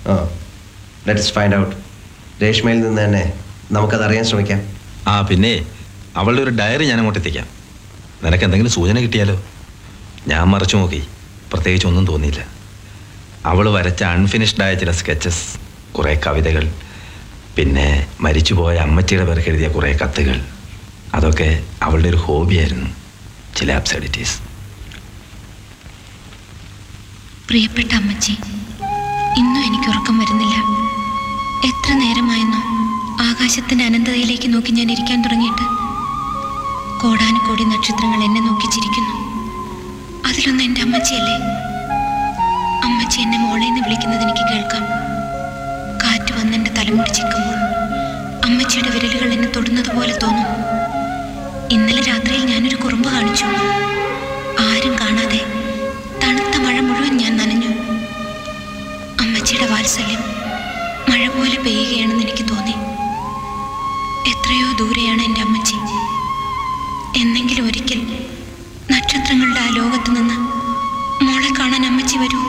ആ let's find out രേഷ്മയിൽ നിന്ന് തന്നെ നമുക്കത് അറിയാൻ ശ്രമിക്കാം ആ പിന്നെ അവളുടെ ഒരു ഡയറി ഞാൻ അങ്ങോട്ട് എത്തിക്കാം നിനക്ക് എന്തെങ്കിലും സൂചന കിട്ടിയാലോ ഞാൻ മറച്ചു നോക്കി പ്രത്യേകിച്ച് ഒന്നും തോന്നിയില്ല അവൾ വരച്ച അൺഫിനിഷ്ഡ് ആയ ചില സ്കെച്ചസ് കുറേ കവിതകൾ പിന്നെ മരിച്ചുപോയ അമ്മച്ചിയുടെ പേർക്ക് എഴുതിയ കുറേ കത്തുകൾ അതൊക്കെ അവളുടെ ഒരു ഹോബിയായിരുന്നു ചില അബ്സൈഡിറ്റീസ് പ്രിയപ്പെട്ട അമ്മച്ചി ഇന്നും എനിക്ക് ഉറക്കം വരുന്നില്ല എത്ര നേരമായെന്നോ ആകാശത്തിന്റെ അനന്തതയിലേക്ക് നോക്കി ഞാൻ ഇരിക്കാൻ തുടങ്ങിയിട്ട് കോടാനുകോടി നക്ഷത്രങ്ങൾ എന്നെ നോക്കി ചിരിക്കുന്നു അതിലൊന്ന് എൻ്റെ അമ്മച്ചിയല്ലേ അമ്മച്ചി എന്നെ മോളെ എന്ന് വിളിക്കുന്നത് എനിക്ക് കേൾക്കാം കാറ്റ് വന്ന് എൻ്റെ തലമുടി ചിക്കുമ്പോൾ അമ്മച്ചിയുടെ വിരലുകൾ എന്നെ തൊടുന്നത് പോലെ തോന്നും ഇന്നലെ രാത്രിയിൽ ഞാനൊരു കുറുമ്പ് കാണിച്ചു ആരും കാണാതെ തണുത്ത മഴ മുഴുവൻ ഞാൻ നനഞ്ഞു അമ്മച്ചിയുടെ വാത്സല്യം മഴ പോലെ പെയ്യുകയാണെന്ന് എനിക്ക് തോന്നി എത്രയോ ദൂരെയാണ് എൻ്റെ അമ്മച്ചി എന്നെങ്കിലും ഒരിക്കൽ നക്ഷത്രങ്ങളുടെ ആ ലോകത്ത് നിന്ന് മോളെ കാണാൻ അമ്മച്ചി വരൂ